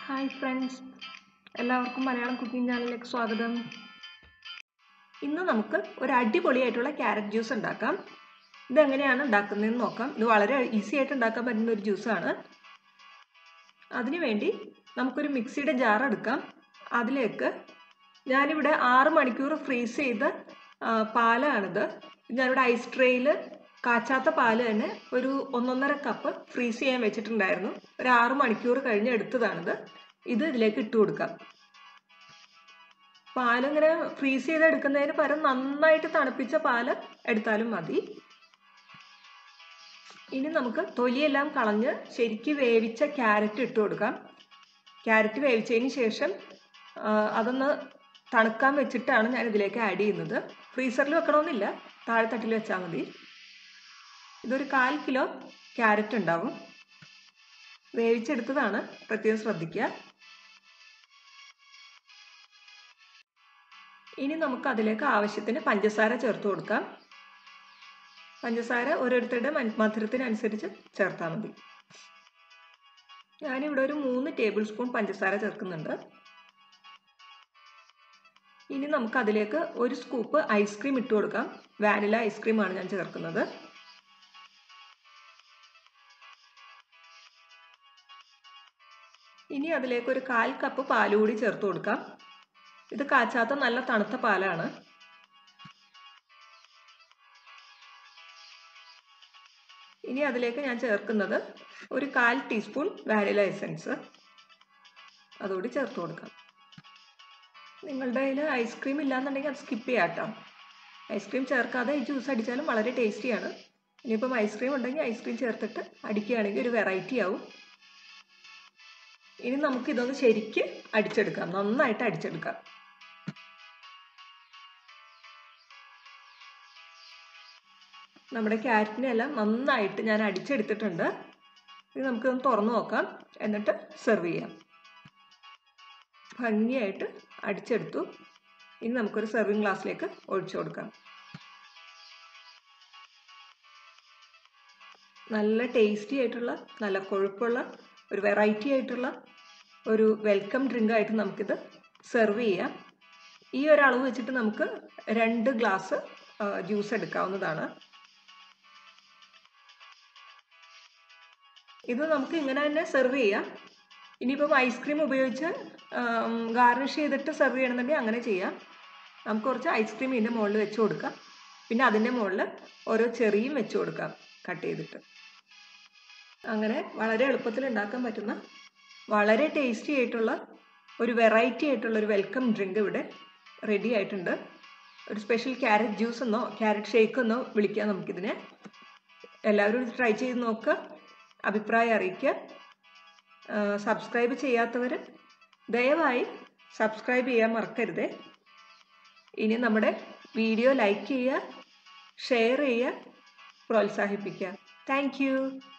hi friends എല്ലാവർക്കും Malayalam cooking ചാനലിലേക്ക് സ്വാഗതം ഇന്ന് നമുക്ക് ഒരു അടിപൊളിയായിട്ടുള്ള ക്യാരറ്റ് ജ്യൂസ് ഉണ്ടാക്കാം ഇതെങ്ങനെയാണ് ഉണ്ടാക്കുന്നതെന്ന് നോക്കാം ഇത് വളരെ ഈസി ആയിട്ട് ഉണ്ടാക്കാൻ പറ്റുന്ന ഒരു ജ്യൂസാണ് അതിനുവേണ്ടി നമുക്കൊരു മിക്സിയുടെ ജാർ എടുക്കാം അതിലേക്ക് ഞാനിവിടെ ആറ് മണിക്കൂർ ഫ്രീസ് ചെയ്ത ആ, പാലാണിത് ഞാനിവിടെ ഐസ് ട്രേയിൽ കാച്ചാത്ത പാല് തന്നെ ഒരു ഒന്നൊന്നര കപ്പ് ഫ്രീസ് ചെയ്യാൻ വെച്ചിട്ടുണ്ടായിരുന്നു ഒരു ആറ് മണിക്കൂർ കഴിഞ്ഞ് എടുത്തതാണിത് ഇത് ഇതിലേക്ക് ഇട്ട് കൊടുക്കാം പാലിങ്ങനെ ഫ്രീസ് ചെയ്ത് എടുക്കുന്നതിന് പകരം നന്നായിട്ട് തണുപ്പിച്ച പാല് എടുത്താലും മതി ഇനി നമുക്ക് തൊലിയെല്ലാം കളഞ്ഞ് ശരിക്ക് വേവിച്ച ക്യാരറ്റ് ഇട്ട് കൊടുക്കാം ക്യാരറ്റ് വേവിച്ചതിന് ശേഷം ആ, അതൊന്ന് തണുക്കാൻ വെച്ചിട്ടാണ് ഞാൻ ഇതിലേക്ക് ആഡ് ചെയ്യുന്നത് ഫ്രീസറിൽ വെക്കണമെന്നില്ല താഴെത്തട്ടിൽ വെച്ചാൽ മതി ഇതൊരു കാൽ കിലോ ക്യാരറ്റ് ഉണ്ടാവും വേവിച്ചെടുത്തതാണ് പ്രത്യേകം ശ്രദ്ധിക്കുക ഇനി നമുക്ക് അതിലേക്ക് ആവശ്യത്തിന് പഞ്ചസാര ചേർത്ത് കൊടുക്കാം പഞ്ചസാര ഓരോരുത്തരുടെ മൻ- മധുരത്തിനനുസരിച്ച് ചേർത്താൽ മതി ഞാനിവിടെ ഒരു മൂന്ന് ടേബിൾ സ്പൂൺ പഞ്ചസാര ചേർക്കുന്നുണ്ട് ഇനി നമുക്ക് അതിലേക്ക് ഒരു സ്കൂപ്പ് ഐസ്ക്രീം ഇട്ട് കൊടുക്കാം വാനില ഐസ്ക്രീമാണ് ഞാൻ ചേർക്കുന്നത് ഇനി അതിലേക്ക് ഒരു കാൽ കപ്പ് പാല് കൂടി ചേർത്ത് കൊടുക്കാം ഇത് കാച്ചാത്ത നല്ല തണുത്ത പാലാണ് ഇനി അതിലേക്ക് ഞാൻ ചേർക്കുന്നത് ഒരു കാൽ ടീസ്പൂൺ വാനില എസൻസ് അതുകൂടി ചേർത്ത് കൊടുക്കാം നിങ്ങളുടെ കയ്യിൽ ഐസ്ക്രീം ഇല്ലാന്നുണ്ടെങ്കിൽ അത് സ്കിപ്പ് ചെയ്യാം കേട്ടോ ഐസ്ക്രീം ചേർക്കാതെ ഈ ജ്യൂസ് അടിച്ചാലും വളരെ ടേസ്റ്റിയാണ് ഇനിയിപ്പം ഐസ്ക്രീം ഉണ്ടെങ്കിൽ ഐസ്ക്രീം ചേർത്തിട്ട് അടിക്കുകയാണെങ്കിൽ ഒരു വെറൈറ്റി ആവും ഇനി നമുക്ക് ഇതൊന്ന് ശരിക്ക് അടിച്ചെടുക്കാം നന്നായിട്ട് അടിച്ചെടുക്കാം നമ്മുടെ ക്യാരറ്റിനെ എല്ലാം നന്നായിട്ട് ഞാൻ അടിച്ചെടുത്തിട്ടുണ്ട് ഇനി നമുക്കിതൊന്ന് തുറന്നു നോക്കാം എന്നിട്ട് സെർവ് ചെയ്യാം ഭംഗിയായിട്ട് അടിച്ചെടുത്തു ഇനി നമുക്കൊരു സെർവിങ് ഗ്ലാസ്സിലേക്ക് ഒഴിച്ചു കൊടുക്കാം നല്ല ടേസ്റ്റി ആയിട്ടുള്ള നല്ല കൊഴുപ്പുള്ള ഒരു വെറൈറ്റി ആയിട്ടുള്ള ഒരു വെൽക്കം ഡ്രിങ്ക് ആയിട്ട് നമുക്കിത് സെർവ് ചെയ്യാം ഈ ഒരു അളവ് വെച്ചിട്ട് നമുക്ക് രണ്ട് ഗ്ലാസ് ജ്യൂസ് എടുക്കാവുന്നതാണ് ഇത് നമുക്ക് ഇങ്ങനെ തന്നെ സെർവ് ചെയ്യാം ഇനിയിപ്പം ഐസ്ക്രീം ഉപയോഗിച്ച് ഗാർണിഷ് ചെയ്തിട്ട് സെർവ് ചെയ്യണമെന്നുണ്ടെങ്കിൽ അങ്ങനെ ചെയ്യാം നമുക്ക് കുറച്ച് ഐസ്ക്രീം ഇതിൻ്റെ മുകളിൽ വെച്ച് കൊടുക്കാം പിന്നെ അതിൻ്റെ മുകളിൽ ഓരോ ചെറിയും വെച്ച് കൊടുക്കാം കട്ട് ചെയ്തിട്ട് അങ്ങനെ വളരെ എളുപ്പത്തിൽ ഉണ്ടാക്കാൻ പറ്റുന്ന വളരെ ടേസ്റ്റി ആയിട്ടുള്ള ഒരു വെറൈറ്റി ആയിട്ടുള്ള ഒരു വെൽക്കം ഡ്രിങ്ക് ഇവിടെ റെഡി ആയിട്ടുണ്ട് ഒരു സ്പെഷ്യൽ ക്യാരറ്റ് ജ്യൂസ് എന്നോ ക്യാരറ്റ് ഷേക്ക് എന്നോ വിളിക്കാം നമുക്കിതിനെ എല്ലാവരും ഇത് ട്രൈ ചെയ്ത് നോക്കുക അഭിപ്രായം അറിയിക്കുക സബ്സ്ക്രൈബ് ചെയ്യാത്തവർ ദയവായി സബ്സ്ക്രൈബ് ചെയ്യാൻ മറക്കരുതേ ഇനി നമ്മുടെ വീഡിയോ ലൈക്ക് ചെയ്യുക ഷെയർ ചെയ്യുക പ്രോത്സാഹിപ്പിക്കുക താങ്ക്